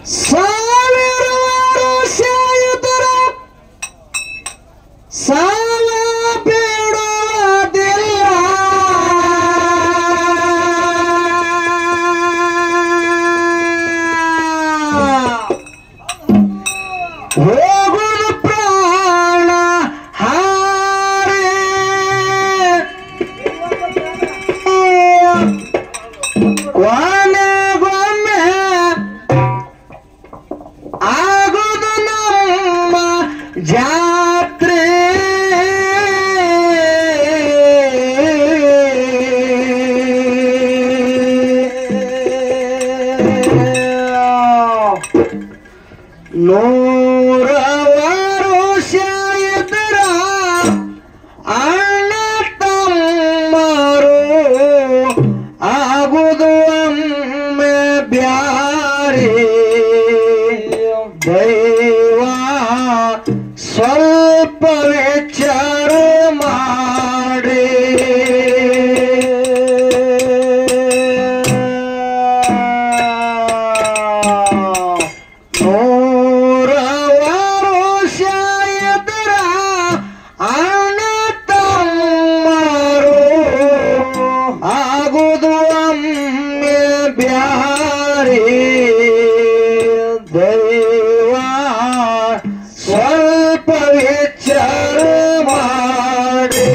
ಸಾವಿರ ವರ್ಷ ಇದ್ದರೂ ಸಾಲ ಬಿಡುವುದಿಲ್ಲ ಹೋಗುದು ಪ್ರಾಣ ಹಾರಿ ಕೊನೆಗೊಮ್ಮೆ ಆಗುದು ನಮ್ಮ ಜಾತ್ರೆ ನೂರ ವರುಷ ಇದ್ರ ಅಣ್ಣ ತಮ್ಮರು ಆಗುದು ಒಮ್ಮೆ ಬ್ಯಾರೆ ದೈವ ಸ್ವಲ್ಪ ವಿಚಾರ ಮಾಡಿ ನೂರ ವರುಷ ಎದುರ ಅಣ್ಣ ತಮ್ಮರು ಆಗುದು ಒಮ್ಮೆ ಬ್ಯಾರೆ ದೈವ ಸ್ವಲ್ಪ ವಿಚಾರ ಮಾಡಿ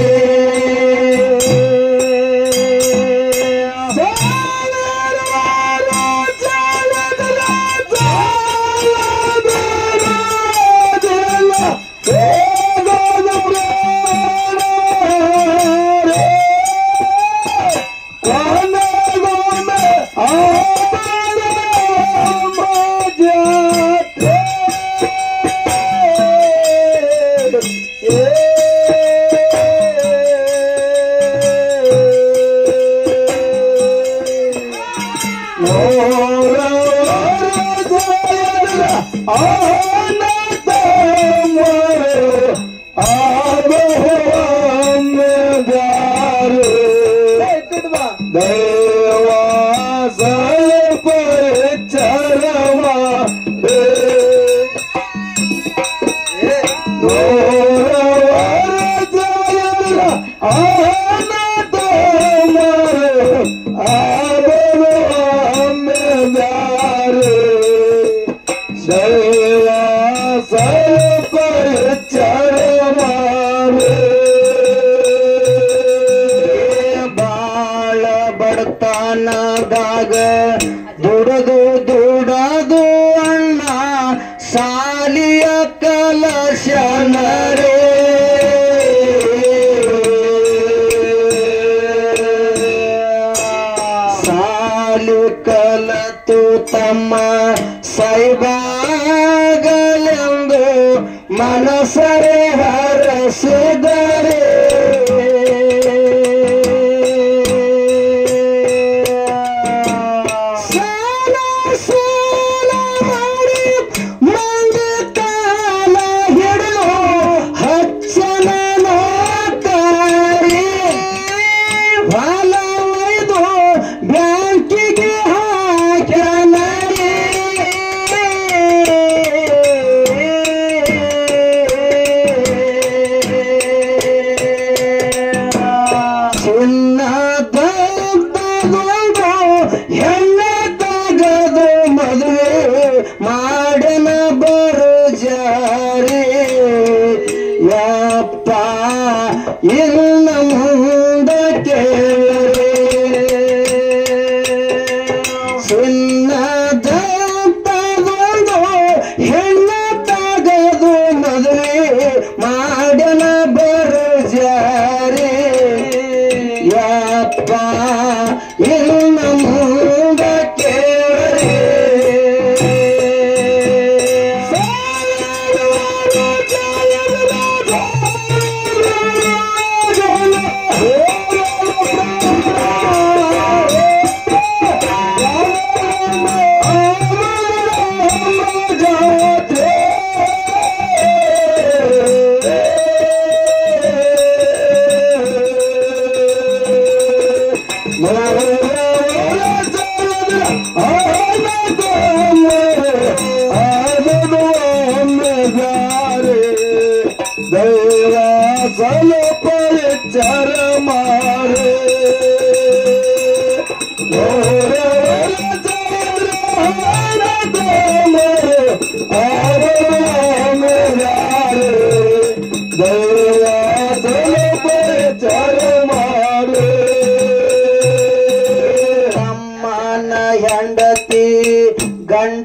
ಬಾಳ ಬಡತನದಾಗ ದುಡದು ದುಡದು ಅಣ್ಣ ಸಾಲಿಯ ಕಲಶನರೇ ಸಾಲು ಕಲತು ತಮ್ಮ ಸೈಬಾಗಲೆಂದು ಮನಸರೆ ಹರಸಿದರೆ ಸಾಲ ಸಾಲ ಮಾಡಿ ಮಂದಿ ಕಾಲ ಹಿಡಿದು ಹಚ್ಚನ ನೋಡ್ತಾರೆ ಹೊಲ ಒಯ್ದು ಬ್ಯಾಂಕಿಗೆ ಹಾಕ್ಯಾನರೆ ಚಿನ್ನದ ತಗೊಂಡು ಹೆಣ್ಣ ತಗದು ಮದುವೆ ಮಾಡನ ಬರು ಜಾರಿ ಯಪ್ಪ ಇನ್ನ ಮುಂದಕ್ಕೆ ಚಿನ್ನದ ತಗೊಂಡು ಹೆಣ್ಣ ತಗದು ಮದುವೆ ಮಾಡನ ಬರು ಜಾರಿ ಯಪ್ಪ ಇನ್ನ ಮುಂದಕ್ಕೆ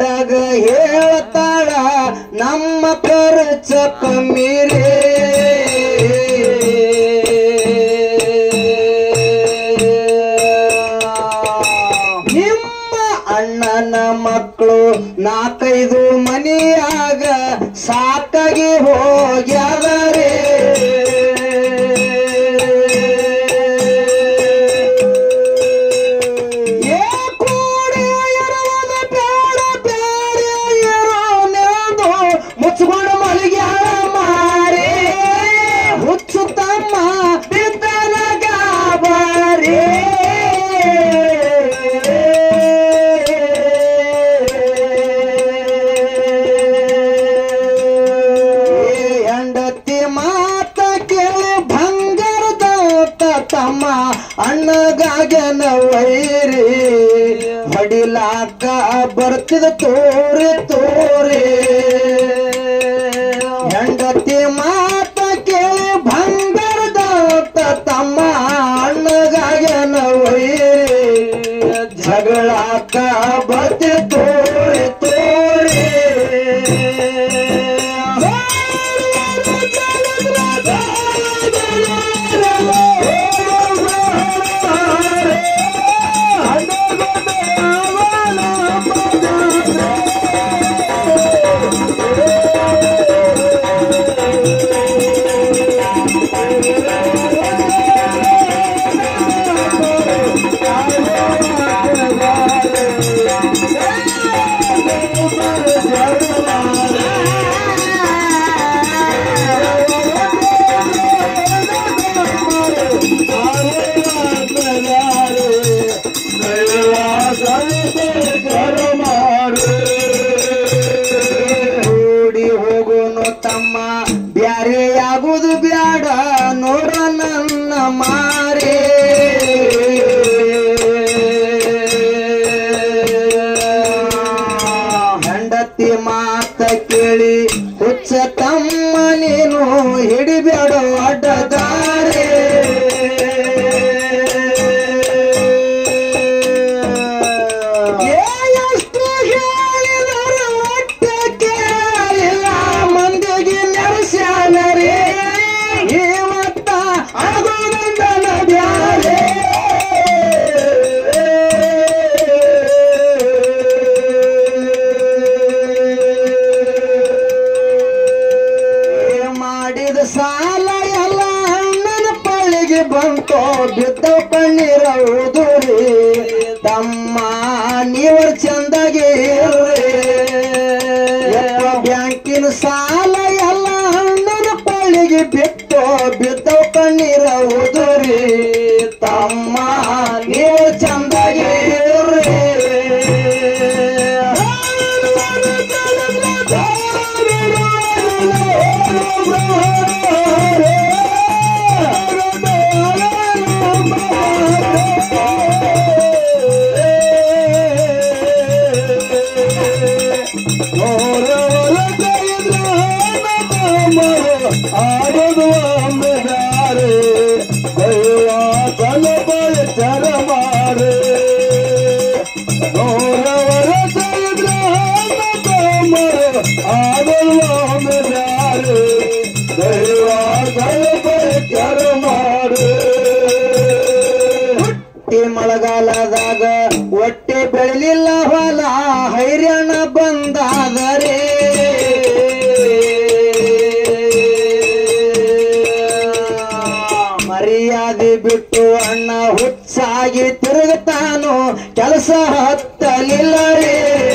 ಗಂಡಗ ಹೇಳ್ತಾಳ ನಮ್ಮ ಖರ್ಚ ಕಮ್ಮಿರೇ ನಿಮ್ಮ ಅಣ್ಣನ ಮಕ್ಕಳು ನಾಲ್ಕೈದು ಮನಿಯಾಗ ಸಾಕಾಗಿ ಹೋಗ್ಯಾದರೆ ಏ ಕೂಡಿ ಇರುವುದು ಬೇಡ ಬೇಡ ಇರೋನೆಂದು ಮುಚ್ಕೊಂಡು ಮಲಗ್ಯಾಳ ಮಾರಿ ಹುಚ್ಚು ತಮ್ಮ ಬಿದ್ದನ ಗಾಬರಿ ಹೆಂಡತಿ ಮಾತ ಕೇಳಿ ಭಂಗಾರದ ತಮ್ಮ ಅಣ್ಣಗಾಗನ ವೈರಿ ಹೊಡಿಲಾಕ ಬರ್ತಿದ ತೋರಿ ತೋರಿ ಹೆಂಡತಿ ಮಾತ ಕೇಳಿ ಭಂಗಾರದ ತಮ್ಮ ಅಣ್ಣಗಾಗನ ವೈರಿ ಜಗಳಾಕ ಬರ್ತಿ ತೋರಿ ತೋರಿ ಕೂಡಿ ಹೋಗೋನು ತಮ್ಮ ಬ್ಯಾರೆಯಾಗುವುದು ಬ್ಯಾಡ ನೋಡ ನನ್ನ ಮಾರೇ ಹೆಂಡತಿ ಮಾತ ಕೇಳಿ ಹುಚ್ಚ ತಮ್ಮ ನೀನು ಹಿಡಿಬೇಡ ಅಡ್ಡದಾರೆ ಏ ಎಷ್ಟು ಹೇಳಿದರು ಒಟ್ಟೆ ಕೇಳಿಲ್ಲ ಮಂದಿಗೆ ನೆರೆಸ್ಯಾನರೇ ಇವತ್ತ ಅದು ನಂದನ ಬ್ಯಾರೆ ಏ ಮಾಡಿದ ಸಾಲ ಎಲ್ಲ ಅಣ್ಣನ ಪಳ್ಳಿಗೆ ಬಂತೋ ಬಿದ್ದ ಕಣ್ಣೀರ ಉದುರಿ ತಮ್ಮ ನೀವರ್ ಚಂದಾಗಿ ಇರ್ರಿ. ಯಪ್ಪ ಬ್ಯಾಂಕಿನ ಸಾಲ ಎಲ್ಲ ಅಣ್ಣನ ಪಳ್ಳಿಗೆ ಬಿತ್ತು ಬಿದ್ದ ಕಣ್ಣೀರ ಉದುರಿ ತಮ್ಮ ನೀವು ಚಂದಾಗಿ ಇರ್ರಿ. ಹುಟ್ಟಿ ಮಳೆಗಾಲದಾಗ ಹೊಟ್ಟೆ ಬೆಳಲಿಲ್ಲ ಹೊಲ ಹೈರಾಣ ಬಂದಾದರೆ ಮರ್ಯಾದೆ ಬಿಟ್ಟು ಅಣ್ಣ ಹುಚ್ಚಾಗಿ ತಿರುಗುತ್ತಾನು ಕೆಲಸ ಹತ್ತಲಿಲ್ಲ ರೇ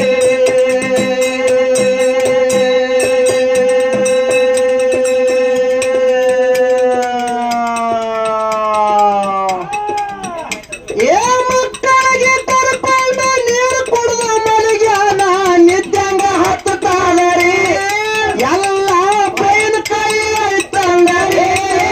ಏ ಮಕ್ಕಳಿಗೆ ಕರ್ಕೊಂಡು ನೀರು ಕುಡಿದು ಮಲಗ್ಯಾನ ನಿದ್ದಂಗ ಹತ್ತತಾಳರಿ ಎಲ್ಲ ಬೈನ ಕೈ ಐತಂಗರಿ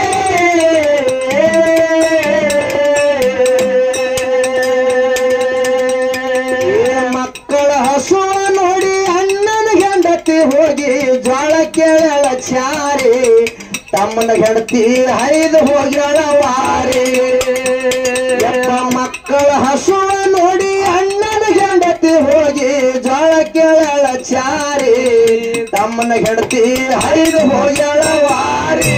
ಏ ಮಕ್ಕಳ ಹಸುವ ನೋಡಿ ಅಣ್ಣನ ಹೆಂಡತಿ ಹೋಗಿ ಜ್ವಾಳ ಕೇಳ ಚಾರಿ ತಮ್ಮನ ಹೆಂಡತಿ ಹೈದು ಹೋಗ್ಯಾಳ ವಾರಿ ಯಪ್ಪ ಮಕ್ಕಳ ಹಸುವ ನೋಡಿ ಅಣ್ಣನ ಹೆಂಡತಿ ಹೋಗಿ ಜ್ವಾಳ ಕೇಳ ಹೋಗ್ಯಾಳ ಚಾರಿ ತಮ್ಮನ ಹೆಂಡತಿ ಹರಿದು ಹೋಗ್ಯಾಳ ವಾರಿ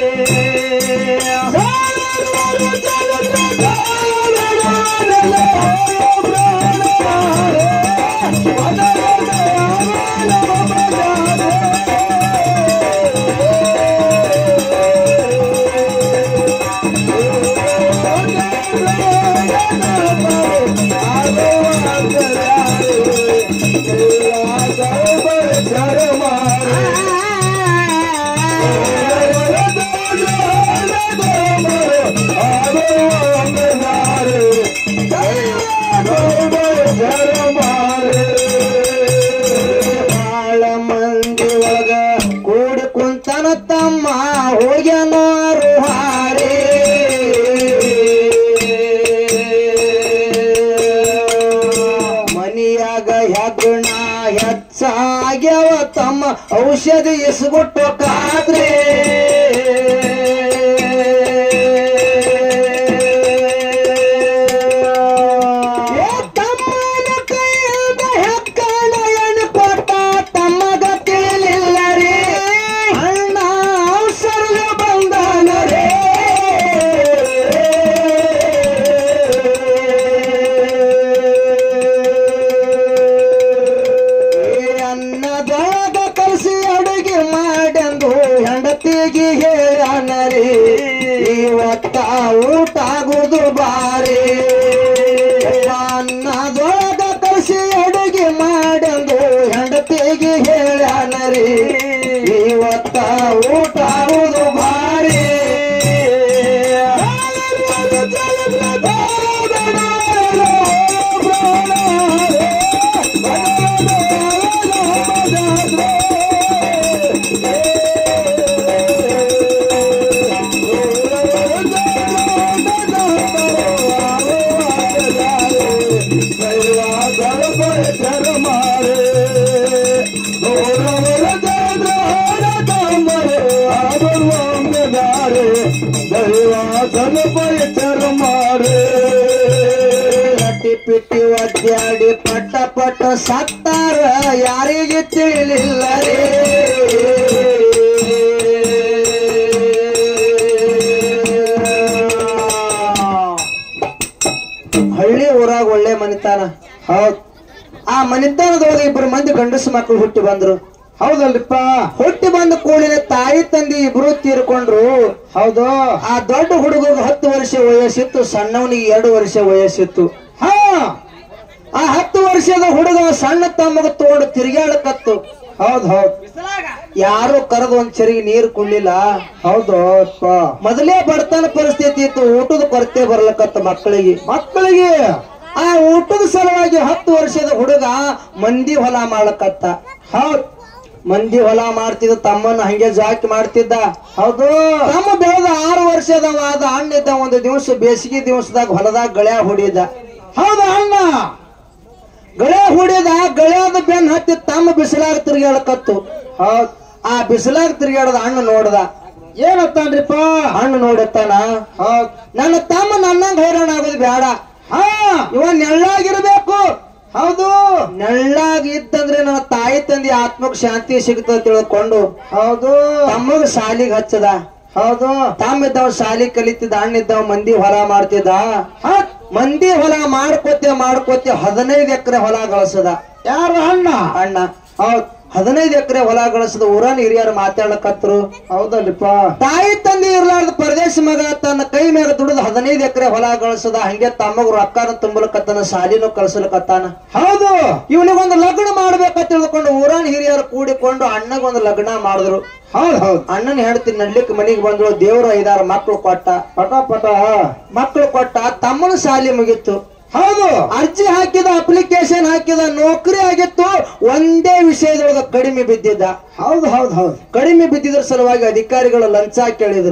ಬಾಳ ಮಂದಿ ಒಳಗ ಕೂಡಿ ಕುಂತನ ತಮ್ಮ ಹೋಗ್ಯನಾರು ಹಾರಿ ಮನಿಯಾಗ ಹೆಗ್ಣ ಹೆಚ್ಚಾಗ್ಯವ ತಮ್ಮ ಔಷಧಿ ಇಸ್ಗುಟ್ಟು ಕಾದ್ರೆ ಏ ತಮ್ಮನ ಕೈಯಿಂದ ಹೆಕ್ಕಣ ಎಣ್ಣೆ ಕೊಟ್ಟ ತಮ್ಮಗ ತಿಳಿಲಿಲ್ಲ ರೀ ಅಣ್ಣ ಅವಸರ ಬಂದಾನ ರೇ ಏ ಅನ್ನದಾಗ ಕಲಸಿ ಅಡುಗೆ ಮಾಡೆಂದು ಹೆಂಡತಿಗೆ ಹೇಳ್ಯಾನ ರೀ ಇವತ್ತ ಊಟ ಆಗುದು ಬಾರಿ ಅನ್ನದೊಳಗ ಕಲಸಿ ಅಡುಗೆ ಮಾಡೆಂದು ಹೆಂಡತಿಗೆ ಹೇಳ್ಯಾನ ರೀ ಇವತ್ತ ಊಟ ಆಗುದು ಭಾರಿ ರಟ್ಟಿ ಪಿಟ್ಟಿ ಒದ್ದಾಡಿ ಪಟ್ಟ ಪಟ್ಟ ಸತ್ತಾರ ಯಾರಿಗೆ ತಿಳಿಲಿಲ್ಲ ರೇ ಹಳ್ಳಿ ಊರಾಗ ಒಳ್ಳೆ ಮನಿತಾನ ಹೌದ್ ಆ ಮನಿತಾನದೊಳಗೆ ಇಬ್ರು ಮಂದಿ ಗಂಡಸು ಮಕ್ಕಳು ಹುಟ್ಟಿ ಬಂದ್ರು ಹೌದಲ್ರಿಪ್ಪ ಹುಟ್ಟಿ ಬಂದ ಕೂಡಲೇ ತಾಯಿ ತಂದೆ ಇಬ್ರು ತೀರ್ಕೊಂಡ್ರು ಹೌದು ಆ ದೊಡ್ಡ ಹುಡುಗಗೆ ಹತ್ತು ವರ್ಷ ವಯಸ್ಸಿತ್ತು ಸಣ್ಣವನಿಗೆ ಎರಡು ವರ್ಷ ವಯಸ್ಸಿತ್ತು ಹಾ ಆ ಹತ್ತು ವರ್ಷದ ಹುಡುಗ ಸಣ್ಣ ತಮ್ಮಗ ತಗೊಂಡು ತಿರುಗಾಡಕತ್ತು ಹೌದ್ ಹೌದ್ ಯಾರು ಕರೆದು ಒಂದ್ ಚರಿಗೆ ನೀರು ಕುಡ್ಲಿಲ್ಲ ಹೌದು ಮೊದಲೇ ಬಡತನ ಪರಿಸ್ಥಿತಿ ಇತ್ತು ಊಟದ ಕೊರತೆ ಬರ್ಲಕತ್ತ ಮಕ್ಕಳಿಗೆ ಮಕ್ಕಳಿಗೆ ಆ ಊಟದ ಸಲುವಾಗಿ ಹತ್ತು ವರ್ಷದ ಹುಡುಗ ಮಂದಿ ಹೊಲ ಮಾಡ್ಲಕತ್ತ ಹೌದ್ ಮಂದಿ ಹೊಲ ಮಾಡ್ತಿದ್ದ ತಮ್ಮನ್ನ ಹಂಗೆ ಜಾಕಿ ಮಾಡ್ತಿದ್ದ ಹೌದು ತಮ್ಮ ಬೆಳೆದ ಆರು ವರ್ಷದವ ಆದ ಹಣ್ಣಿದ್ದ ಒಂದು ದಿವಸ ಬೇಸಿಗೆ ದಿವಸದಾಗ ಹೊಲದಾಗ ಗಳ್ಯಾ ಹೊಡಿದ ಹೌದ ಅಣ್ಣ ಗಳೆ ಹೊಡಿದ ಗಳ್ಯಾದ ಬೆನ್ ಹತ್ತಿ ತಮ್ಮ ಬಿಸಿಲಾಗ ತಿರ್ಗಾಡಕತ್ತು ಹೌದ್ ಆ ಬಿಸಿಲಾಗ ತಿರ್ಗಾಡದ ಹಣ್ಣು ನೋಡ್ದ ಏನತ್ತಾನ್ರಿಪ್ಪ ಹಣ್ಣು ನೋಡತ್ತಾನ ಹೌದ್ ನನ್ನ ತಮ್ಮ ನನ್ನಂಗ ಹೈರಾಣ ಆಗೋದು ಬೇಡ ಹಾ ಇವ ನೆಳ್ಳಾಗಿರ್ಬೇಕು ಹೌದು ನೆಳ್ಳಾಗ ಇತ್ತಂದ್ರೆ ನನ್ನ ತಾಯಿ ತಂದೆ ಆತ್ಮಕ್ ಶಾಂತಿ ಸಿಗ್ತದ ತಿಳ್ಕೊಂಡು ಹೌದು ತಮ್ಮಗ ಶಾಲಿಗೆ ಹಚ್ಚದ ಹೌದು ತಮ್ಮಿದ್ದವ ಶಾಲಿ ಕಲಿತಿದ್ದ ಅಣ್ಣಿದ್ದವ ಮಂದಿ ಹೊಲ ಮಾಡ್ತಿದ್ದ ಹತ್ ಮಂದಿ ಹೊಲ ಮಾಡ್ಕೋತೆ ಮಾಡ್ಕೋತೆ ಹದಿನೈದು ಎಕರೆ ಹೊಲ ಗಳಿಸದ ಯಾರು ಅಣ್ಣ ಅಣ್ಣ ಹೌದ್ ಹದಿನೈದು ಎಕರೆ ಹೊಲ ಗಳಿಸದ ಊರನ್ ಹಿರಿಯರು ಮಾತಾಡಕತ್ರು ಹೌದಲ್ಲಿಪ್ಪ ತಾಯಿ ತಂದೆ ಇರ್ಲಾರ್ದ ಪರದೇಶ ಮಗ ತನ್ನ ಕೈ ಮ್ಯಾಗ ದುಡಿದ ಹದಿನೈದು ಎಕರೆ ಹೊಲ ಗಳಿಸದ ಹಂಗೆ ತಮ್ಮಗ ರೊಕ್ಕನ ತುಂಬಲಕತ್ತಾನ ಶಾಲಿನೂ ಕಳ್ಸಲಕತ್ತಾನ ಹೌದು ಇವನಿಗೊಂದು ಲಗ್ನ ಮಾಡ್ಬೇಕಂತ ತಿಳ್ಕೊಂಡು ಊರನ್ ಹಿರಿಯರು ಕೂಡಿಕೊಂಡು ಅಣ್ಣಗೊಂದು ಲಗ್ನ ಮಾಡಿದ್ರು ಹೌದ್ ಹೌದ್ ಅಣ್ಣನ ಹೆಂಡತಿ ನಡ್ಲಿಕ್ಕೆ ಮನೆಗೆ ಬಂದ್ರು ದೇವ್ರ ಐದಾರು ಮಕ್ಕಳು ಕೊಟ್ಟ ಪಟ ಪಟ ಮಕ್ಕಳು ಕೊಟ್ಟ ತಮ್ಮನ ಶಾಲೆ ಮುಗೀತು ಹೌದು ಅರ್ಜಿ ಹಾಕಿದ ಅಪ್ಲಿಕೇಶನ್ ಹಾಕಿದ ನೌಕರಿ ಆಗಿತ್ತು ಒಂದೇ ವಿಷಯದೊಳಗ ಕಡಿಮೆ ಬಿದ್ದಿದ್ದ ಹೌದು ಹೌದು ಹೌದು ಕಡಿಮೆ ಬಿದ್ದಿದ್ರ ಸಲುವಾಗಿ ಅಧಿಕಾರಿಗಳು ಲಂಚ ಕೇಳಿದ್ರು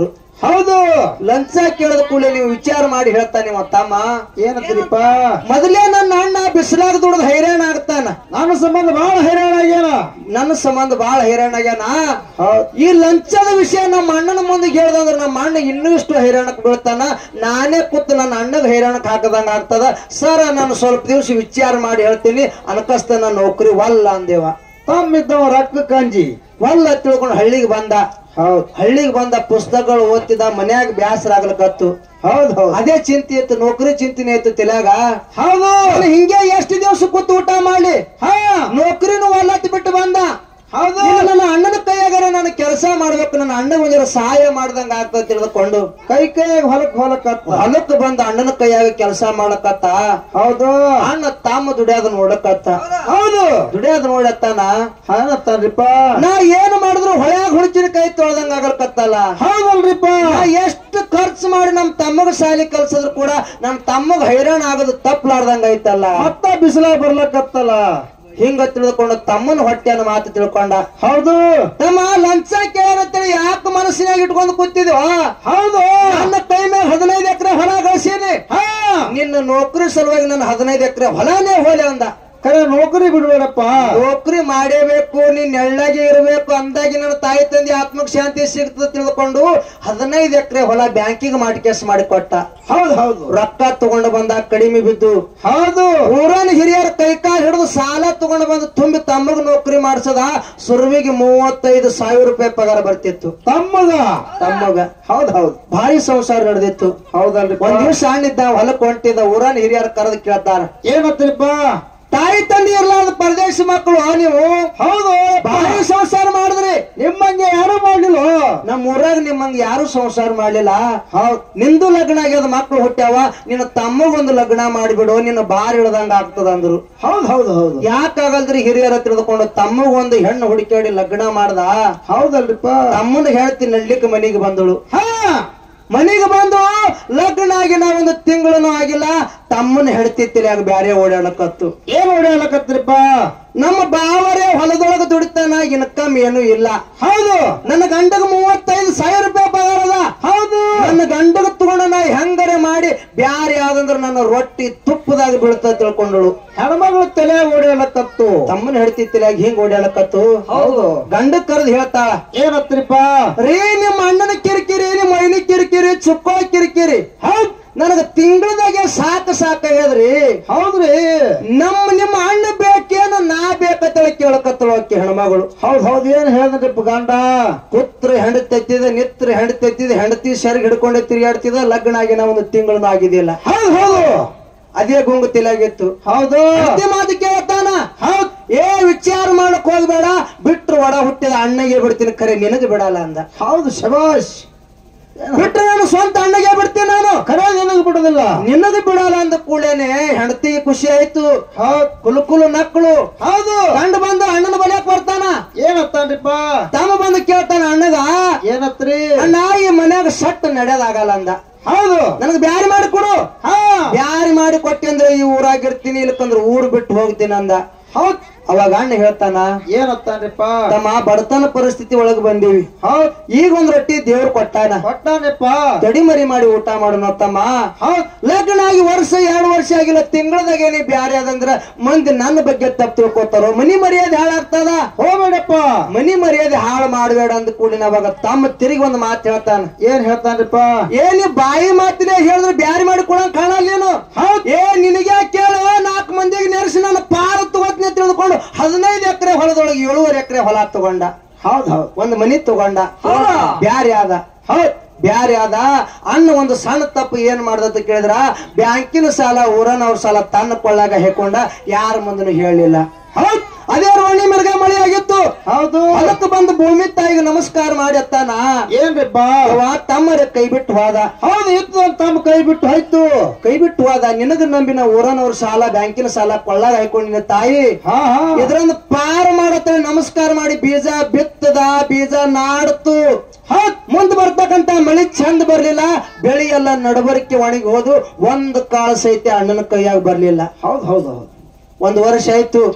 ಹೌದು ಲಂಚ ಕೇಳದ ಕೂಡಲೇ ನೀವು ವಿಚಾರ ಮಾಡಿ ಹೇಳ್ತಾನೆ ನಿಮ್ಮ ತಮ್ಮ ಏನಂತೀರಿಪ್ಪ ಮೊದಲೇ ನನ್ನ ಅಣ್ಣ ಬಿಸಿಲಾಗ ದುಡ್ದು ಹೈರಾಣ ಆಗ್ತಾನ ನನ್ನ ಸಂಬಂಧ ಬಹಳ ಹೈರಾಣ ಆಗ್ಯಾನ ನನ್ನ ಸಂಬಂಧ ಬಹಳ ಹೈರಾಣ ಆಗ್ಯಾನ ಹೌದ್ ಈ ಲಂಚದ ವಿಷಯ ನಮ್ಮ ಅಣ್ಣನ ಮುಂದೆ ಹೇಳ್ದಂದ್ರ ನಮ್ಮ ಅಣ್ಣ ಇನ್ನೂ ಇಷ್ಟು ಹೈರಾಣಕ್ ಬೀಳ್ತಾನ ನಾನೇ ಕೂತು ನನ್ನ ಅಣ್ಣಗ್ ಹೈರಾಣಕ್ ಹಾಕದಂಗ ಆಗ್ತದ ಸರ್ ನಾನು ಸ್ವಲ್ಪ ದಿವಸ ವಿಚಾರ ಮಾಡಿ ಹೇಳ್ತೀನಿ ಅನ್ಕಸ್ತ ನೌಕರಿ ವಲ್ಲ ಅಂದೇವ ತಮ್ಮಿದ್ದವ ರೊಕ್ಕ ಕಂಜಿ ವಲ್ಲ ತಿಳ್ಕೊಂಡು ಹಳ್ಳಿಗೆ ಬಂದ ಹೌದ್ ಹಳ್ಳಿಗೆ ಬಂದ ಪುಸ್ತಕಗಳು ಓದ್ತಿದ ಮನ್ಯಾಗ ಬ್ಯಾಸರ ಆಗ್ಲಕತ್ತು ಹೌದ್ ಹೌದ್ ಅದೇ ಚಿಂತೆ ಇತ್ತು ನೌಕರಿ ಚಿಂತೆನೆ ಇತ್ತು ತಲ್ಯಾಗ ಹೌದು ಅವ್ನು ಹಿಂಗೆ ಎಷ್ಟು ದಿವಸ ಕೂತು ಊಟ ಮಾಡ್ಲಿ ಹಾ ನೌಕರಿನೂ ಒಲ್ಲತ್ ಬಿಟ್ಟು ಬಂದ ಹೌದು ಈಗ ನನ್ನ ಅಣ್ಣನ ಕೈಯಾಗಾರ ನಾನು ಕೆಲಸ ಮಾಡ್ಬೇಕು ನನ್ನ ಅಣ್ಣಗ ಒಂದರ ಸಹಾಯ ಮಾಡ್ದಂಗ ಆಗ್ತದ ತಿಳಿದುಕೊಂಡು ಕೈ ಕೈಯಾಗ ಹೊಲಕ್ ಹೊಲಕತ್ತ ಹೊಲಕ್ ಬಂದ ಅಣ್ಣನ ಕೈಯಾಗ ಕೆಲಸ ಮಾಡಕತ್ತ ಹೌದು ಅಣ್ಣ ತಾಮ ದುಡಿಯೋದ ನೋಡಕತ್ತ ಹೌದು ದುಡಿಯೋದ ನೋಡತ್ತಾನ ಹಾನತ್ತಾನ್ರಿಪ್ಪ ನಾ ಏನು ಮಾಡಿದ್ರು ಹೊಳ್ಯಾಗ ಹುಡುಚಿನ ಕೈ ತೊಳ್ದಂಗ ಆಗಲ್ಕತ್ತಲ್ಲ ಹೌದಲ್ರಿಪ್ಪ ನಾ ಎಷ್ಟು ಖರ್ಚು ಮಾಡಿ ನಮ್ ತಮ್ಮಗ ಶಾಲೆ ಕಲ್ಸಿದ್ರು ಕೂಡ ನಮ್ ತಮ್ಮಗ ಹೈರಾಣ ಆಗೋದು ತಪ್ಪಲಾರ್ದಂಗ ಐತಲ್ಲ ಮತ್ತ ಬಿಸಿಲ ಬರ್ಲಕತ್ತಲ್ಲ ಹಿಂಗ ತಿಳ್ಕೊಂಡು ತಮ್ಮನ ಹೊಟ್ಟೆನ ಮಾತು ತಿಳ್ಕೊಂಡ ಹೌದು ತಮ್ಮ ಲಂಚ ಕೇಳತ್ತೇಳಿ ಯಾಕೆ ಮನಸ್ಸಿನಾಗ ಇಟ್ಕೊಂಡು ಕೂತಿದ್ವ ಹೌದು ನನ್ನ ಕೈ ಮೇಲೆ ಹದಿನೈದು ಎಕರೆ ಹೊಲ ಗಳಿಸೀನಿ ಹಾ ನಿನ್ನ ನೌಕರಿ ಸಲುವಾಗಿ ನನ್ನ ಹದಿನೈದು ಎಕರೆ ಹೊಲನೇ ಹೋಲೆ ಅಂದ ಕರೆ ನೌಕರಿ ಬಿಡ್ಬೇಡಪ್ಪ ನೌಕರಿ ಮಾಡೇಬೇಕು ನೀನ್ ನೆಳ್ಳಾಗೆ ಇರಬೇಕು ಅಂದಾಗಿ ನನ್ನ ತಾಯಿ ತಂದೆ ಆತ್ಮಕ್ ಶಾಂತಿ ಸಿಗ್ತದೆ ತಿಳ್ಕೊಂಡು ಹದಿನೈದು ಎಕರೆ ಹೊಲ ಬ್ಯಾಂಕಿಗೆ ಮಾಡಿ ಕೇಸ್ ಮಾಡಿ ಕೊಟ್ಟ ಹೌದು ಹೌದು ರೊಕ್ಕ ತಗೊಂಡು ಬಂದ ಕಡಿಮೆ ಬಿದ್ದು ಹೌದು ಊರನ್ ಹಿರಿಯರ ಕೈಕಾಲ್ ಹಿಡಿದು ಸಾಲ ತಗೊಂಡು ಬಂದು ತುಂಬಿ ತಮ್ಮಗ ನೌಕರಿ ಮಾಡಿಸದ ಸುರುವಿಗೆ ಮೂವತ್ತೈದು ಸಾವಿರ ರೂಪಾಯಿ ಪಗಾರ ಬರ್ತಿತ್ತು ತಮ್ಮಗ ತಮ್ಮಗ ಹೌದ್ ಹೌದ್ ಭಾರಿ ಸಂಸಾರ ನಡೆದಿತ್ತು ಹೌದಲ್ರಿ ಒಂದ್ ದಿವ್ಸ ಹಣ್ಣಿದ್ದ ಹೊಲಕ್ ಹೊಂಟಿದ್ದ ಊರನ್ ಹಿರಿಯರ ಕರೆದು ಕೇಳ್ತಾರ ಏನತ್ರಿಪ್ಪ ತಾಯಿ ತಂದೆ ಇರ್ಲಾರ್ದ ಪರದೇಶ ಮಕ್ಕಳು ನೀವು ಹೌದು ಭಾರಿ ಸಂಸಾರ ಮಾಡಿದ್ರಿ ನಿಮ್ಮಂಗೆ ಯಾರು ಮಾಡ್ಲಿಲ್ಲ ನಮ್ಮ ಊರಾಗ ನಿಮ್ಮಂಗ ಯಾರು ಸಂಸಾರ ಮಾಡ್ಲಿಲ್ಲ ಹೌದ್ ನಿಂದು ಲಗ್ನ ಆಗ್ಯದ ಮಕ್ಕಳು ಹುಟ್ಟ್ಯಾವ ನಿನ್ನ ತಮ್ಮಗೊಂದು ಲಗ್ನ ಮಾಡಿಬಿಡು ನಿನ್ನ ಬಾರ್ ಇಳ್ದಂಗ ಆಗ್ತದ ಅಂದ್ರು ಹೌದ್ ಹೌದು ಹೌದು ಯಾಕಾಗಲ್ದ್ರಿ ಹಿರಿಯರ ತಿಳಿದುಕೊಂಡು ತಮ್ಮಗೊಂದು ಹೆಣ್ಣು ಹುಡುಕಾಡಿ ಲಗ್ನ ಮಾಡ್ದ ಹೌದಲ್ರಿಪ್ಪ ತಮ್ಮನ ಹೇಳ್ತಿ ನಡ್ಲಿಕ್ಕೆ ಮನೆಗೆ ಬಂದಳು ಹಾ ಮನೆಗೆ ಬಂದು ಲಗ್ನ ಆಗಿ ನಾವೊಂದು ತಿಂಗಳೂ ಆಗಿಲ್ಲ ತಮ್ಮನ ಹೆಡ್ತಿ ತಲೆಯಾಗ ಬ್ಯಾರೆ ಓಡಾಡಕತ್ತು ಏನ್ ಹೊಡೆಯಲಕತ್ರಿಪ್ಪ ನಮ್ಮ ಬಾವರೇ ಹೊಲದೊಳಗ ದುಡಿತಾನ ಇನ್ಕಮ್ ಏನು ಇಲ್ಲ ಹೌದು ನನ್ನ ಗಂಡಗ ಮೂವತ್ತೈದು ಸಾವಿರ ರೂಪಾಯಿ ಪಗಾರ ಅದ ಹೌದು ನನ್ನ ಗಂಡಗ ತಗೊಂಡ ನಾ ಹೆಂಗರೆ ಮಾಡಿ ಬ್ಯಾರೆ ಯಾವ್ದಂದ್ರ ನನ್ನ ರೊಟ್ಟಿ ತುಪ್ಪದಾಗ ಬೀಳ್ತ ತಿಳ್ಕೊಂಡಳು ಹೆಣ್ಮಗಳು ತಲೆ ಹೊಡೆಯಲಕತ್ತು ತಮ್ಮನ ಹೆಡ್ತಿ ತಲೆಯಾಗ ಹಿಂಗ್ ಓಡಾಡಕತ್ತು ಹೌದು ಗಂಡ ಕರೆದು ಹೇಳ್ತಾಳ ಏನತ್ರಿಪ್ಪ ರೀ ನಿಮ್ಮ ಅಣ್ಣನ ಕಿರಿಕಿರಿ ನಿಮ್ಮ ಮೈನಿ ಕಿರಿಕಿರಿ ಚುಕ್ಕೋ ಕಿರಿಕಿರಿ ಹೌದ್ ನನಗ ತಿಂಗಳದಾಗೆ ಸಾಕು ಸಾಕಾಗ್ಯದ್ರಿ ಹೌದ್ರಿ ನಮ್ಮ ನಿಮ್ಮ ಅಣ್ಣ ಬೇಕೇನು ನಾ ಬೇಕತ್ತಳ ಕೇಳಕತ್ತಳ ಆಕಿ ಹೆಣ್ಮಗಳು ಹೌದ್ ಹೌದ್ ಏನ್ ಹೇಳಿದ್ರಿಪ್ಪ ಗಂಡ ಕುತ್ರ ಹೆಂಡತಿ ತೆತ್ತಿದ ನಿತ್ರ ಹೆಂಡತಿ ತೆತ್ತಿದ ಹೆಂಡತಿ ಸೆರಗ್ ಹಿಡ್ಕೊಂಡೆ ತಿರುಗಾಡ್ತಿದ ಲಗ್ನ ಆಗಿ ನಾ ಒಂದು ತಿಂಗಳು ಆಗಿದಿಲ್ಲ ಹೌದ್ ಹೌದು ಅದೇ ಗುಂಗು ತಿಲಾಗಿತ್ತು ಹೌದು ಅದೇ ಮಾತು ಕೇಳ್ತಾನ ಹೌದ್ ಏ ವಿಚಾರ ಮಾಡಕ್ ಹೋಗ್ಬೇಡ ಬಿಟ್ರು ಒಡ ಹುಟ್ಟಿದ ಅಣ್ಣಗೆ ಬಿಡ್ತೀನಿ ಖರೆ ನಿನಗೆ ಬಿಡಲ್ಲ ಅಂದ ಹೌದು ಶಬಾಷ್ ಬಿಟ್ರೆ ನಾನು ಸ್ವಂತ ಅಣ್ಣಗೆ ಬಿಡ್ತೀನಿ ನಾನು ಖರೆ ನಿನಗ್ ಬಿಡುದಿಲ್ಲ ನಿನಗೆ ಬಿಡಲ್ಲ ಅಂದ ಕೂಡಲೇನೆ ಹೆಂಡತಿಗೆ ಖುಷಿ ಆಯ್ತು ಹೌದ್ ಕುಲು ಕುಲು ನಕ್ಕಳು ಹೌದು ಗಂಡ ಬಂದು ಅಣ್ಣನ ಬಲಿಯಕ್ ಬರ್ತಾನ ಏನತ್ತಾನ್ರಿಪ್ಪ ತಮ್ಮ ಬಂದು ಕೇಳ್ತಾನ ಅಣ್ಣಗ ಏನತ್ರಿ ಅಣ್ಣ ಈ ಮನ್ಯಾಗ ಸಟ್ ನಡೆಯೋದಾಗಲ್ಲ ಅಂದ ಹೌದು ನನಗೆ ಬ್ಯಾರಿ ಮಾಡಿ ಕೊಡು ಹಾ ಬ್ಯಾರಿ ಮಾಡಿ ಕೊಟ್ಟಿ ಅಂದ್ರೆ ಈ ಊರಾಗಿರ್ತೀನಿ ಇಲ್ಲಕಂದ್ರೆ ಊರು ಬಿಟ್ಟು ಹೋಗ್ತೀನಿ ಅಂದ ಹೌದ್ ಅವಾಗ ಅಣ್ಣ ಹೇಳ್ತಾನ ಏನತ್ತಾನ್ರಿಪ್ಪ ತಮ್ಮ ಬಡತನ ಪರಿಸ್ಥಿತಿ ಒಳಗ್ ಬಂದೀವಿ ಹೌದ್ ಈಗ ಒಂದ್ ರೊಟ್ಟಿ ದೇವ್ರು ಕೊಟ್ಟಾನ ಕೊಟ್ಟಾನಪ್ಪ ತಡಿಮರಿ ಮಾಡಿ ಊಟ ಮಾಡೋಣ ತಮ್ಮ ಹೌದ್ ಲಗ್ನ ಆಗಿ ವರ್ಷ ಎರಡು ವರ್ಷ ಆಗಿಲ್ಲ ತಿಂಗಳದಾಗ ನೀ ಬ್ಯಾರೆ ಅದಂದ್ರ ಮಂದಿ ನನ್ನ ಬಗ್ಗೆ ತಪ್ಪು ತಿಳ್ಕೊತಾರೋ ಮನಿ ಮರ್ಯಾದೆ ಹಾಳಾಗ್ತದ ಹೋಗ್ಬೇಡಪ್ಪ ಮನಿ ಮರ್ಯಾದೆ ಹಾಳು ಮಾಡಬೇಡ ಅಂದ ಕೂಡಿನ ಅವಾಗ ತಮ್ಮ ತಿರುಗಿ ಒಂದು ಮಾತು ಹೇಳ್ತಾನ ಏನ್ ಹೇಳ್ತಾನ್ರಿಪ್ಪ ಏ ನೀ ಬಾಯಿ ಮಾತಿನೇ ಹೇಳಿದ್ರೆ ಬ್ಯಾರಿ ಮಾಡಿ ಕೊಡಂಗ್ ಕಾಣಲ್ಲ ನೀನು ಹೌದ್ ಏ ನಿನಗೆ ಕೇಳ ನಾಲ್ಕು ಮಂದಿಗೆ ನೆರೆಸಿ ನಾನು ಪಾರ ತಗೋತ್ನೆ ತಿಳ್ಕೊಂಡು ಹದಿನೈದು ಎಕರೆ ಹೊಲದೊಳಗೆ ಏಳುವರೆ ಎಕರೆ ಹೊಲ ತಗೊಂಡ ಹೌದ್ ಹೌದ್ ಒಂದು ಮನಿ ತಗೊಂಡ ಹೌದಾ? ಬ್ಯಾರೆ ಆದ ಹೌದ್ ಬ್ಯಾರೆ ಆದ ಅಣ್ಣ ಒಂದು ಸಣ್ಣ ತಪ್ಪು ಏನ್ ಮಾಡ್ದಂತ ಕೇಳಿದ್ರ ಬ್ಯಾಂಕಿನ ಸಾಲ ಊರನವ್ರ ಸಾಲ ತನ್ನ ಕೊಳ್ಳಾಗ ಹೇಕೊಂಡ ಯಾರ ಮುಂದನು ಹೇಳಿಲ್ಲ ಹೌದ್ ಅದೇ ರೋಣಿ ಮಿರ್ಗ ಮಳಿ ಆಗಿತ್ತು ಹೌದು ಅದಕ್ಕೆ ಬಂದು ಭೂಮಿ ತಾಯಿಗೆ ನಮಸ್ಕಾರ ಮಾಡಿ ಅತ್ತಾನ ಏನ್ರಿಪ್ಪ ಅವ ತಮ್ಮರ ಕೈ ಬಿಟ್ಟು ಹೋದ ಹೌದು ಇತ್ತು ಅಂತ ತಮ್ಮ ಕೈ ಬಿಟ್ಟು ಹೋಯ್ತು ಕೈ ಬಿಟ್ಟು ಹೋದ ನಿನಗ ನಂಬಿನ ಊರನವ್ರ ಸಾಲ ಬ್ಯಾಂಕಿನ ಸಾಲ ಕೊಳ್ಳಾಗ ಹಾಕೊಂಡಿನ ತಾಯಿ ಹಾ ಹಾ ಇದ್ರಂದ ಪಾರ ಮಾಡತ್ತೇಳಿ ನಮಸ್ಕಾರ ಮಾಡಿ ಬೀಜ ಬಿತ್ತದ ಬೀಜ ನಾಡ್ತು ಹೌದ್ ಮುಂದ್ ಬರ್ತಕ್ಕಂತ ಮಳಿ ಚಂದ ಬರ್ಲಿಲ್ಲ ಬೆಳಿ ಎಲ್ಲ ನಡಬರಿಕೆ ಒಣಗಿ ಹೋದು ಒಂದ್ ಕಾಳು ಸಹಿತ ಅಣ್ಣನ ಕೈಯಾಗ ಬರ್ಲಿಲ್ಲ ಹೌದ್ ಹೌದು ಹೌದು ಒಂದ್ ವರ್ಷ ಆಯ್ತು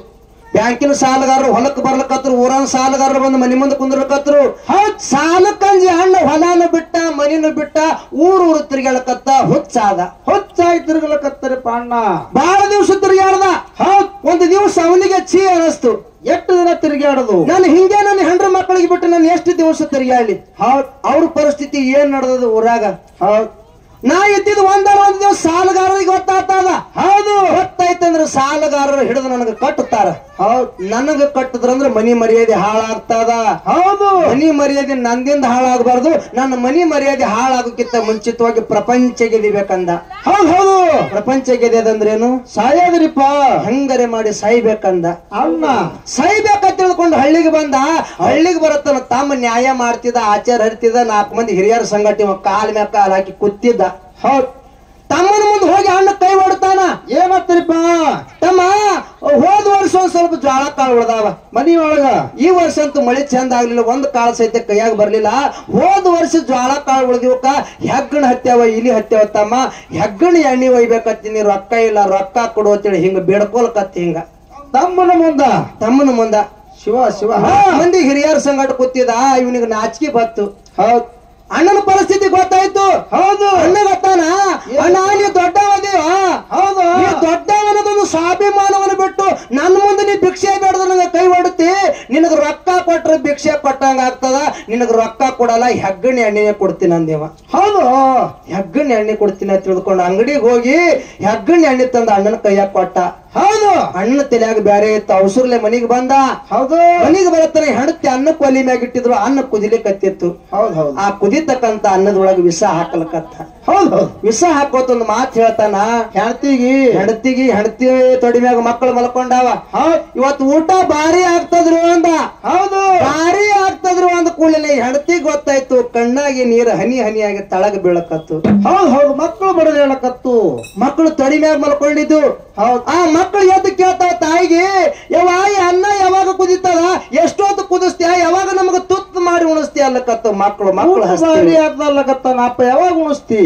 ಬ್ಯಾಂಕಿನ ಸಾಲಗಾರರು ಹೊಲಕ್ ಬರ್ಲಕತ್ರು ಊರನ್ ಸಾಲಗಾರರು ಬಂದು ಮನಿ ಮುಂದೆ ಕುಂದ್ರಕತ್ರು ಹೌದ್ ಸಾಲಕ್ಕಂಜಿ ಹಣ್ಣ ಹೊಲಾನು ಬಿಟ್ಟ ಮನಿನು ಬಿಟ್ಟ ಊರು ಊರು ತಿರ್ಗಾಳಕತ್ತ ಹುಚ್ಚಾದ ಹೊಚ್ಚಾಗಿ ತಿರುಗಲಕತ್ತರಿಪ್ಪ ಅಣ್ಣ ಬಹಳ ದಿವಸ ತಿರ್ಗಾಡ್ದ ಹೌದ್ ಒಂದು ದಿವಸ ಅವನಿಗೆ ಛೀ ಅನಸ್ತು ಎಷ್ಟು ದಿನ ತಿರುಗಾಡೋದು ನಾನು ಹಿಂಗೆ ನನ್ನ ಹೆಂಡ್ರ ಮಕ್ಕಳಿಗೆ ಬಿಟ್ಟು ನಾನು ಎಷ್ಟು ದಿವಸ ತಿರ್ಗಾಡ್ಲಿ ಹೌದ್ ಅವ್ರ ಪರಿಸ್ಥಿತಿ ಏನ್ ನಡೆದದ ಊರಾಗ ಹೌದ್ ನಾ ಇದ್ದಿದ್ದು ಒಂದಲ್ಲ ಒಂದ್ ದಿವಸ ಸಾಲಗಾರರಿಗೆ ಗೊತ್ತಾಗ್ತದ ಹೌದು ಗೊತ್ತಾಯ್ತಂದ್ರ ಸಾಲಗಾರರು ಹಿಡಿದು ನನಗೆ ಕಟ್ಟುತ್ತಾರ ಹೌದ್ ನನಗ ಕಟ್ಟದ್ರಂದ್ರ ಮನಿ ಮರ್ಯಾದೆ ಹಾಳಾಗ್ತದ ಹೌದು ಮನಿ ಮರ್ಯಾದೆ ನಂದಿಂದ ಹಾಳಾಗಬಾರ್ದು ನನ್ನ ಮನಿ ಮರ್ಯಾದೆ ಹಾಳಾಗೋಕ್ಕಿಂತ ಮುಂಚಿತವಾಗಿ ಪ್ರಪಂಚ ಗೆದಿಬೇಕಂದ ಹೌದ್ ಹೌದು ಪ್ರಪಂಚ ಗೆದ್ಯದಂದ್ರೇನು ಸಾಯೋದ್ರಿಪ್ಪ ಹಂಗರೆ ಮಾಡಿ ಸಾಯ್ಬೇಕಂದ ಅಣ್ಣ ಸಾಯ್ಬೇಕಂತ ತಿಳ್ಕೊಂಡು ಹಳ್ಳಿಗೆ ಬಂದ ಹಳ್ಳಿಗೆ ಬರತ್ತನ ತಮ್ಮ ನ್ಯಾಯ ಮಾಡ್ತಿದ್ದ ಆಚಾರ ಹರಿತಿದ್ದ ನಾಲ್ಕು ಮಂದಿ ಹಿರಿಯರ ಸಂಗತಿ ಇವ ಕಾಲ್ ಮ್ಯಾಗ ಕಾಲ್ ಹಾಕಿ ಕೂತಿದ್ದ ಹೌದ್ ತಮ್ಮನ ಮುಂದೆ ಹೋಗಿ ಅಣ್ಣ ಕೈ ಹೊಡ್ತಾನ ಏನತ್ತರಿಪ್ಪ ತಮ್ಮ ಹೋದ ವರ್ಷ ಒಂದ್ ಸ್ವಲ್ಪ ಜ್ವಾಳ ಕಾಳು ಉಳ್ದಾವ ಮನಿ ಒಳಗ ಈ ವರ್ಷ ಅಂತೂ ಮಳಿ ಚಂದ ಆಗ್ಲಿಲ್ಲ ಒಂದ್ ಕಾಳು ಸಹಿತ ಕೈಯಾಗ ಬರ್ಲಿಲ್ಲ ಹೋದ ವರ್ಷ ಜ್ವಾಳ ಕಾಳು ಉಳ್ದಿವಕ್ಕ ಹೆಗ್ಗಣ ಹತ್ಯಾವ ಇಲಿ ಹತ್ಯಾವ ತಮ್ಮ ಹೆಗ್ಗಣ ಎಣ್ಣೆ ಒಯ್ಬೇಕತ್ತೀನಿ ರೊಕ್ಕ ಇಲ್ಲ ರೊಕ್ಕ ಕೊಡು ಅಂತೇಳಿ ಹಿಂಗ ಬೇಡ್ಕೊಲ್ಕತ್ತಿ ಹಿಂಗ ತಮ್ಮನ ಮುಂದ ತಮ್ಮನ ಮುಂದ ಶಿವ ಶಿವ ಮಂದಿ ಹಿರಿಯರ ಸಂಗಟ ಕೂತಿದ ಇವನಿಗೆ ನಾಚಿಕೆ ಬತ್ತು ಹೌದ್ ಅಣ್ಣನ ಪರಿಸ್ಥಿತಿ ಗೊತ್ತಾಯ್ತು ಹೌದು ಅಣ್ಣ ಗೊತ್ತಾನ ಅಣ್ಣ ನೀ ದೊಡ್ಡವದೀವ ಹೌದು ನೀ ದೊಡ್ಡವನದೊಂದು ಸ್ವಾಭಿಮಾನವನ್ನು ಬಿಟ್ಟು ನನ್ನ ಮುಂದೆ ನೀ ಭಿಕ್ಷೆ ಬೇಡದ ನನಗೆ ಕೈ ಹೊಡುತ್ತಿ ನಿನಗ ರೊಕ್ಕ ಕೊಟ್ರೆ ಭಿಕ್ಷೆ ಕೊಟ್ಟಂಗ ಆಗ್ತದ ನಿನಗ ರೊಕ್ಕ ಕೊಡಲ್ಲ ಹೆಗ್ಗಣಿ ಎಣ್ಣೆನೆ ಕೊಡ್ತೀನಿ ಅಂದೇವ ಹೌದು ಹೆಗ್ಗಣಿ ಎಣ್ಣೆ ಕೊಡ್ತೀನಿ ಅಂತ ತಿಳ್ಕೊಂಡು ಅಂಗಡಿಗೆ ಹೋಗಿ ಹೆಗ್ಗಣಿ ಎಣ್ಣೆ ತಂದ ಅಣ್ಣನ ಕೈಯಾಗ ಕೊಟ್ಟ ಹೌದು ಅಣ್ಣ ತಲೆಯಾಗ ಬ್ಯಾರೆ ಇತ್ತು ಅವಸರ್ಲೆ ಮನಿಗೆ ಬಂದ ಹೌದು ಮನಿಗೆ ಬರತ್ತಾನೆ ಹೆಣತಿ ಅನ್ನ ಕೊಲಿ ಮ್ಯಾಗ ಇಟ್ಟಿದ್ರು ಅನ್ನ ಕುದಿಲಿಕತ್ತಿತ್ತು ಹೌದ್ ಹೌದು ಆ ಕುದಿತಕ್ಕಂತ ಅನ್ನದೊಳಗೆ ವಿಷ ಹಾಕಲಕತ್ತ ಹೌದ್ ಹೌದು ವಿಷ ಹಾಕೋತ ಒಂದು ಮಾತು ಹೇಳ್ತಾನ ಹೆಣ್ತಿಗಿ ಹೆಂಡತಿಗೆ ಹೆಂಡತಿ ತೊಡಿ ಮ್ಯಾಗ ಮಕ್ಕಳು ಮಲ್ಕೊಂಡಾವ ಹೌದ್ ಇವತ್ತು ಊಟ ಭಾರಿ ಆಗ್ತದ್ರು ಅಂದ ಹೌದು ಭಾರಿ ಆಗ್ತದ್ರು ಅಂದ ಕೂಡಲೇ ಹೆಂಡತಿ ಗೊತ್ತಾಯ್ತು ಕಣ್ಣಾಗಿ ನೀರು ಹನಿ ಹನಿಯಾಗಿ ತಳಗ ಬೀಳಕತ್ತು ಹೌದ್ ಹೌದು ಮಕ್ಕಳು ಬಡದ ಹೇಳಕತ್ತು ಮಕ್ಕಳು ತೊಡಿ ಮ್ಯಾಗ ಮಲ್ಕೊಂಡಿದ್ದು ಹೌದ್ ಆ ಮಕ್ಕಳು ಎದ್ದು ಕೇಳ್ತಾವ ತಾಯಿಗೆ ಯಾವ ಈ ಅನ್ನ ಯಾವಾಗ ಕುದಿತದ ಎಷ್ಟೊತ್ತು ಕುದಿಸ್ತೀಯ ಯಾವಾಗ ನಮಗ ತುತ್ತು ಮಾಡಿ ಉಣಿಸ್ತೀಯ ಅಲ್ಲಕತ್ತ ಮಕ್ಕಳು ಮಕ್ಕಳು ಊಟ ಹಸ್ತೀವಿ ಬಾರಿ ಆಗ್ದಲ್ಲಕತ್ತಾನ ಅಪ್ಪ ಯಾವಾಗ ಉಣಿಸ್ತಿ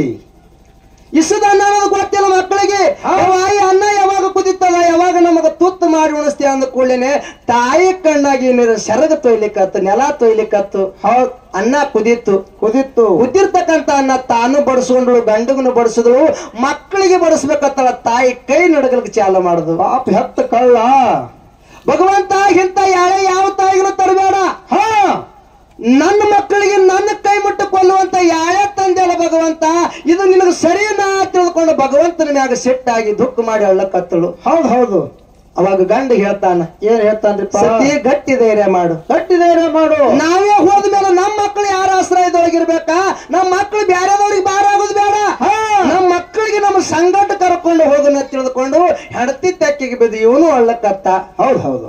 ಇಸದ ಅನ್ನ ಅನ್ನೋದು ಗೊತ್ತಿಲ್ಲ ಮಕ್ಕಳಿಗೆ ಯಾವ ಈ ಅನ್ನ ಯಾವಾಗ ಕುದಿತದ ಯಾವಾಗ ನಮಗ ತುತ್ತು ಮಾಡಿ ಉಣಿಸ್ತೀಯ ಅಂದ ಕೂಡಲೇನೆ ತಾಯಿ ಕಣ್ಣಾಗಿ ನೀರು ಸೆರಗ ತೊಯ್ಲಿಕತ್ತು ನೆಲ ತೊಯ್ಲಿಕತ್ತು ಹೌದ್ ಅನ್ನ ಕುದೀತು ಕುದಿತ್ತು ಕುದಿರ್ತಕ್ಕಂತ ಅನ್ನ ತಾನು ಬಡಿಸ್ಕೊಂಡ್ಳು ಗಂಡಗನು ಬಡಿಸಿದ್ರು ಮಕ್ಕಳಿಗೆ ಬಡಿಸ್ಬೇಕತ್ತಳ ತಾಯಿ ಕೈ ನಡಗಲಿಕ್ಕೆ ಚಾಲು ಮಾಡುದು ಪಾಪ ಹೆತ್ತ ಕಳ್ಳ ಭಗವಂತ ಇಂತ ಯಾಳೆ ಯಾವ ತಾಯಿಗೂ ತರಬೇಡ ಹಾ ನನ್ನ ಮಕ್ಕಳಿಗೆ ನನ್ನ ಕೈ ಮುಟ್ಟು ಕೊಲ್ಲುವಂತ ಯಾಳೆ ತಂದೆಲ್ಲ ಭಗವಂತ ಇದು ನಿನಗೆ ಸರಿನಾ ತಿಳ್ಕೊಂಡು ಭಗವಂತನ ಮ್ಯಾಗ ಸಿಟ್ಟಾಗಿ ದುಃಖ ಮಾಡಿ ಅಳ್ಳಕತ್ತಳು ಹೌದ್ ಹೌದು ಅವಾಗ ಗಂಡ ಹೇಳ್ತಾನ ಏನ್ ಹೇಳ್ತಾನ್ರಿಪ್ಪ ಸತಿ ಗಟ್ಟಿ ಧೈರ್ಯ ಮಾಡು ಗಟ್ಟಿ ಧೈರ್ಯ ಮಾಡು ನಾವೇ ಹೋದ್ಮೇಲೆ ನಮ್ಮ ಮಕ್ಕಳು ಯಾರ ಆಶ್ರಯದೊಳಗಿರ್ಬೇಕಾ ನಮ್ಮ ಮಕ್ಕಳು ಬ್ಯಾರೆದವ್ರಿಗೆ ಬಾರ ಆಗೋದು ಬೇಡ ನಮ್ಮ ಮಕ್ಕಳಿಗೆ ನಮ್ಮ ಸಂಗಟ ಕರ್ಕೊಂಡು ಹೋಗೋಣ ತಿಳಿದುಕೊಂಡು ಹೆಂಡತಿ ತೆಕ್ಕಿಗೆ ಬಿದ್ದು ಇವನು ಅಳ್ಳಕತ್ತ ಹೌದ್ ಹೌದು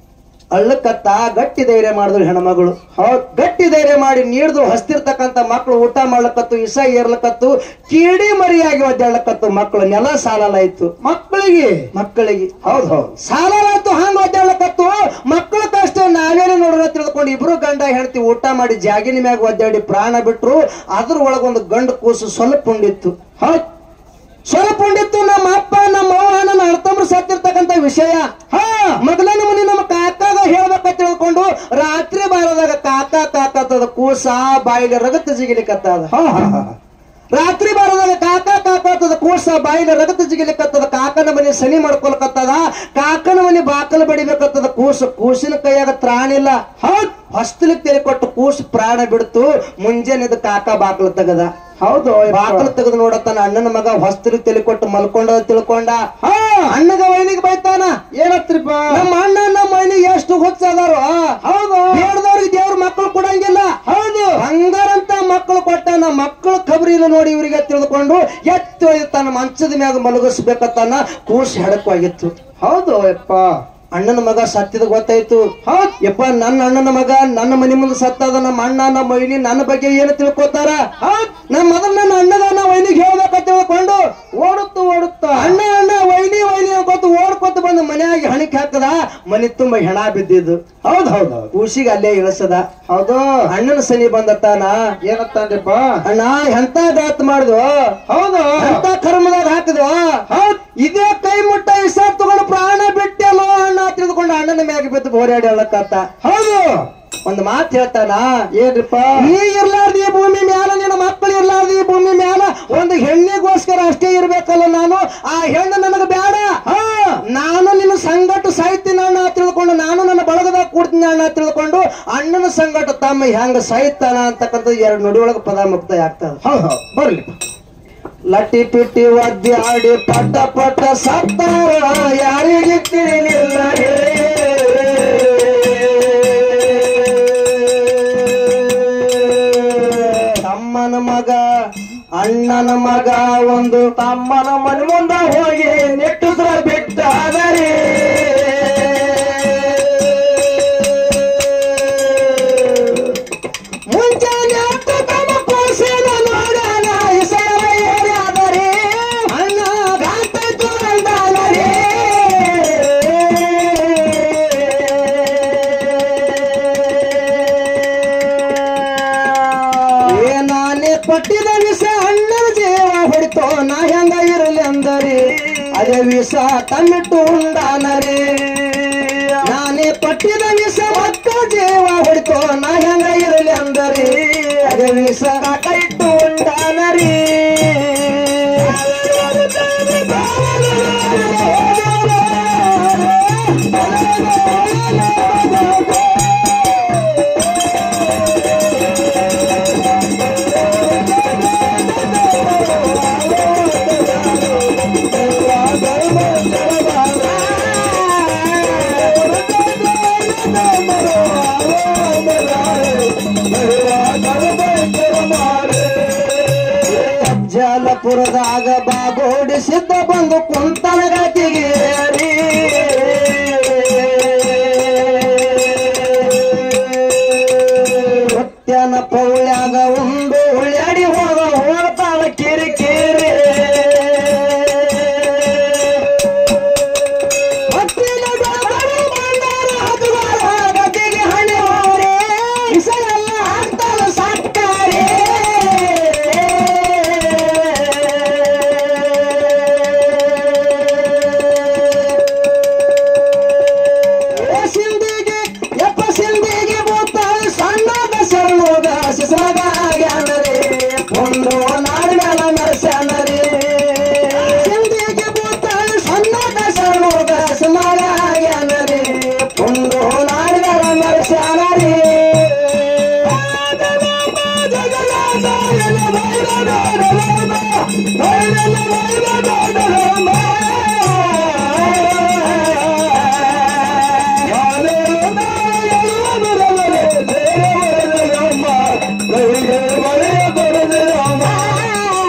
ಅಳ್ಳಕತ್ತ ಗಟ್ಟಿ ಧೈರ್ಯ ಮಾಡಿದ್ರು ಹೆಣ್ಮಗಳು ಹೌದ್ ಗಟ್ಟಿ ಧೈರ್ಯ ಮಾಡಿ ನೀಡಿದ್ರು ಹಸ್ತಿರ್ತಕ್ಕಂತ ಮಕ್ಕಳು ಊಟ ಮಾಡ್ಲಕತ್ತು ಇಸ ಏರ್ಲಕತ್ತು ಕೀಡಿ ಮರಿಯಾಗಿ ಒದ್ದಾಡ್ಲಕತ್ತು ಮಕ್ಕಳು ನೆಲ ಸಾಲಲಾಯ್ತು ಮಕ್ಕಳಿಗೆ ಮಕ್ಕಳಿಗೆ ಹೌದ್ ಹೌದು ಸಾಲಾಯ್ತು ಹಂಗ ಒದ್ದಾಡ್ಲಕತ್ತು ಮಕ್ಕಳ ಕಷ್ಟ ನಾವೇನೇ ನೋಡೋಣ ತಿಳ್ಕೊಂಡು ಇಬ್ರು ಗಂಡ ಹೆಂಡತಿ ಊಟ ಮಾಡಿ ಜಾಗಿನ ಮ್ಯಾಗ ಒದ್ದಾಡಿ ಪ್ರಾಣ ಬಿಟ್ರು ಅದ್ರ ಒಳಗೊಂದು ಗಂಡು ಕೂಸು ಸ್ವಲ್ಪ ಉಂಡಿತ್ತು ಹೌದ್ ಸ್ವಲ್ಪ ಉಂಡಿತ್ತು ನಮ್ಮ ಅಪ್ಪ ನಮ್ಮ ಅವ್ವ ನನ್ನ ಅಣ್ಣತಮ್ಮರು ಸತ್ತಿರ್ತಕ್ಕಂತ ವಿಷಯ ಹಾ ಮೊದಲನೇ ಮನೆ ನಮ್ಮ ಕಾಕಾಗ ಹೇಳ್ಬೇಕಂತ ತಿಳ್ಕೊಂಡು ರಾತ್ರಿ ಬಾರದಾಗ ಕಾಕ ಕಾಕತ್ತದ ಕೂಸ ಬಾಯಿಲಿ ರಗತ ಜಿಗಿಲಿಕತ್ತದ ಹಾ ಹಾ ಹಾ ರಾತ್ರಿ ಬಾರದಾಗ ಕಾಕ ಕಾಕತ್ತದ ಕೂಸ ಬಾಯಿಲಿ ರಗತ ಜಿಗಿಲಿಕತ್ತದ ಕಾಕನ ಮನೆ ಸನಿ ಮಾಡ್ಕೊಳಕತ್ತದ ಕಾಕನ ಮನೆ ಬಾಕಲು ಬಡಿಬೇಕತ್ತದ ಕೂಸು ಕೂಸಿನ ಕೈಯಾಗ ತ್ರಾಣಿಲ್ಲ ಹೌದ್ ಹೊಸ್ತಲಿಗೆ ತೆರೆ ಕೊಟ್ಟು ಕೂಸು ಪ್ರಾಣ ಬಿಡ್ತು ಮುಂಜಾನೆ ಕಾಕ ಬಾಕಲು ತೆಗದ ಹೌದು ಬಾಕಲು ತೆಗೆದು ನೋಡತ್ತಾನ ಅಣ್ಣನ ಮಗ ಹೊಸ್ತಲಿಗೆ ತಲೆ ಕೊಟ್ಟು ಮಲ್ಕೊಂಡ ತಿಳ್ಕೊಂಡ ಹಾ ಅಣ್ಣಗ ವೈನಿಗೆ ಬೈತಾನ ಏನತ್ರಿಪ್ಪ ನಮ್ಮ ಅಣ್ಣ ನಮ್ಮ ವೈನಿ ಎಷ್ಟು ಹುಚ್ಚದಾರು ಹೌದು ಬೇಡದವ್ರಿಗೆ ದೇವ್ರ ಮಕ್ಕಳು ಕೊಡಂಗಿಲ್ಲ ಹೌದು ಹಂಗಾರಂತ ಮಕ್ಕಳು ಕೊಟ್ಟಾನ ಮಕ್ಕಳು ಖಬರಿ ಇಲ್ಲ ನೋಡಿ ಇವರಿಗೆ ತಿಳಿದುಕೊಂಡು ಎತ್ತು ಒಯ್ದು ತನ್ನ ಮಂಚದ ಮ್ಯಾಗ ಮಲಗಿಸ್ಬೇಕತ್ತಾನ ಕೂಸಿ ಹೆಡಕವಾಗಿತ್ತು ಹೌದು ಯಪ್ಪ ಅಣ್ಣನ ಮಗ ಸತ್ತಿದ ಗೊತ್ತಾಯ್ತು ಹೌದ್ ಯಪ್ಪ ನನ್ನ ಅಣ್ಣನ ಮಗ ನನ್ನ ಮನೆ ಮುಂದೆ ಸತ್ತದ ನಮ್ಮ ಅಣ್ಣ ನಮ್ಮ ವೈನಿ ನನ್ನ ಬಗ್ಗೆ ಏನು ತಿಳ್ಕೊತಾರ ಹೌದ್ ನಮ್ಮ ಮೊದಲು ನನ್ನ ಅಣ್ಣಗ ನಾ ವೈನಿಗೆ ಹೇಳ್ಬೇಕಂತ ತಿಳ್ಕೊಂಡು ಓಡುತ್ತು ಓಡುತ್ತ ಅಣ್ಣ ಅಣ್ಣ ವೈನಿ ವೈನಿ ಅನ್ಕೊತ ಓಡ್ಕೊತ ಬಂದು ಮನ್ಯಾಗ ಹಣಿಕೆ ಹಾಕದ ಮನೆ ತುಂಬ ಹೆಣ ಬಿದ್ದಿದ್ದು ಹೌದ್ ಹೌದ್ ಹೌದು ಕೂಸಿಗೆ ಅಲ್ಲೇ ಇಳಿಸದ ಹೌದು ಅಣ್ಣನ ಸನಿ ಬಂದತ್ತಾನ ಏನತ್ತಾನ್ರಿಪ್ಪ ಅಣ್ಣ ಎಂತ ಗಾತ್ ಮಾಡಿದ್ವು ಹೌದು ಎಂತ ಕರ್ಮದಾಗ ಹಾಕಿದ್ವು ಹೌದ್ ಇದೇ ಕೈ ಮುಟ್ಟ ವಿಷ ತಗೊಂಡು ಪ್ರಾಣ ಬಿಟ್ಟೆಲ್ಲೋ ಅಣ್ಣ ತಿಳಿದುಕೊಂಡು ಅಣ್ಣನ ಮ್ಯಾಗ ಬಿದ್ದು ಬೋರ್ಯಾಡಿ ಹೇಳಕತ್ತ ಹೌದು ಒಂದು ಮಾತು ಹೇಳ್ತಾನ ಏನ್ರಿಪ್ಪ ನೀ ಇರ್ಲಾರ್ದ ಈ ಭೂಮಿ ಮ್ಯಾಲ ನಿನ್ನ ಮಕ್ಕಳು ಇರ್ಲಾರ್ದ ಈ ಭೂಮಿ ಮ್ಯಾಲ ಒಂದು ಹೆಣ್ಣಿಗೋಸ್ಕರ ಅಷ್ಟೇ ಇರ್ಬೇಕಲ್ಲ ನಾನು ಆ ಹೆಣ್ಣು ನನಗೆ ಬೇಡ ಹಾ ನಾನು ನಿನ್ನ ಸಂಗಟ ಸಾಯ್ತೀನಿ ಅಣ್ಣ ತಿಳ್ಕೊಂಡು ನಾನು ನನ್ನ ಬಳಗದಾಗ ಕೂಡ್ತೀನಿ ಅಣ್ಣ ತಿಳ್ಕೊಂಡು ಅಣ್ಣನ ಸಂಗಟ ತಮ್ಮ ಹೆಂಗ ಸಾಯ್ತಾನ ಅಂತಕ್ಕಂಥ ಎರಡು ನುಡಿ ಒಳಗೆ ಪದ ಮುಕ್ತಾಯ ಆಗ್ತದ ಹೌದು ಹೌದು ಬರ್ಲಿ ಲಟ್ಟಿ ಪಿಟ್ಟಿ ಒದ್ದಿ ಆಡಿ ಪಟ್ಟ ಪಟ್ಟ ಸತ್ತಾರ ಯಾರಿಗೆ ತಿಳಿಲಿಲ್ಲ ಹೇ. ತಮ್ಮನ ಮಗ ಅಣ್ಣನ ಮಗ ಒಂದು ತಮ್ಮನ ಮನೆ ಮುಂದ ಹೋಗಿ ನೆಟ್ಟುದ್ರ ಬಿಟ್ಟಾದರೆ ಮುಂಜಾನೆ ಹತ್ತು ತಮ್ಮ ಕೋಸಿನ ನೋಡಣ ಹೆಸರ ಏರಾದರೆ ಅಣ್ಣ ಗಾತ ತುರಂದಾದರೆ ಏ ನಾನೇ ಪಟ್ಟಿದ ವಿಷ ಅಣ್ಣನ ಜೀವ ಹೊಡಿತೋ ನಾ ಹೆಂಗ ಇರಲಿ ಅಂದರಿ ಅದೇ ವಿಷ ತಮ್ಮಿಟ್ಟು ಉಂಡಾನರಿ ನಾನೇ ಪಟ್ಟಿದ ವಿಷ ಮಕ್ಕಳ ಜೀವ ಹೊಡಿತೋ ನಾ ಹೆಂಗ ಇರಲಿ ಅಂದರಿ ಅದೇ ವಿಷ ಕಾಕ ಇಟ್ಟು ಉಂಡಾನರಿ ಜಲಪುರದಾಗ ಬಾಗೋಡಿ ಸಿದ್ಧ ಬಂದು ಕುಂತನ ಗತಿಗೆ ಸತ್ಯನ ಪೌಳ್ಯಾಗ ಉಂಡು ಉಳ್ಯಾಡಿ ಹೋಗ ಹೋಗ್ತಾಳ ಕಿರಿಕಿರಿ ಹೊತ್ತಿನ ಗಡಗಡ ಬಂದಾರ ಹದುಗಾರ ಗತಿಗೆ ಹಣೆ ಹೋರೆ ಇಸೆಲ್ಲ ಆಗ್ತಾಳ ಸಾಕ್ತಾರೆ ಏ ಸಿಂಧಿಗೆ ಎಪ್ಪ ಸಿಂಧಿಗೆ ಬೂತಾಳೆ ಸಣ್ಣದ ಶರಣೋಗ ಶಿಶುಮಗ ಆಗ್ಯಾನರೆ ಒಂದು ನಾಡು ಮೇಲ ಮೆರೆಸ್ಯಾನರೆ ಸಿಂಧಿಗೆ ಬೂತಾಳೆ ಸಣ್ಣದ ಶರಣೋಗ ಶಿಶುಮಗ ಆಗ್ಯಾನರೆ ಒಂದು ನಾಡು ಮೇಲ ಮೆರೆಸ್ಯಾನರೆ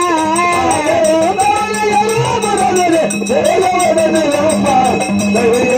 Hey,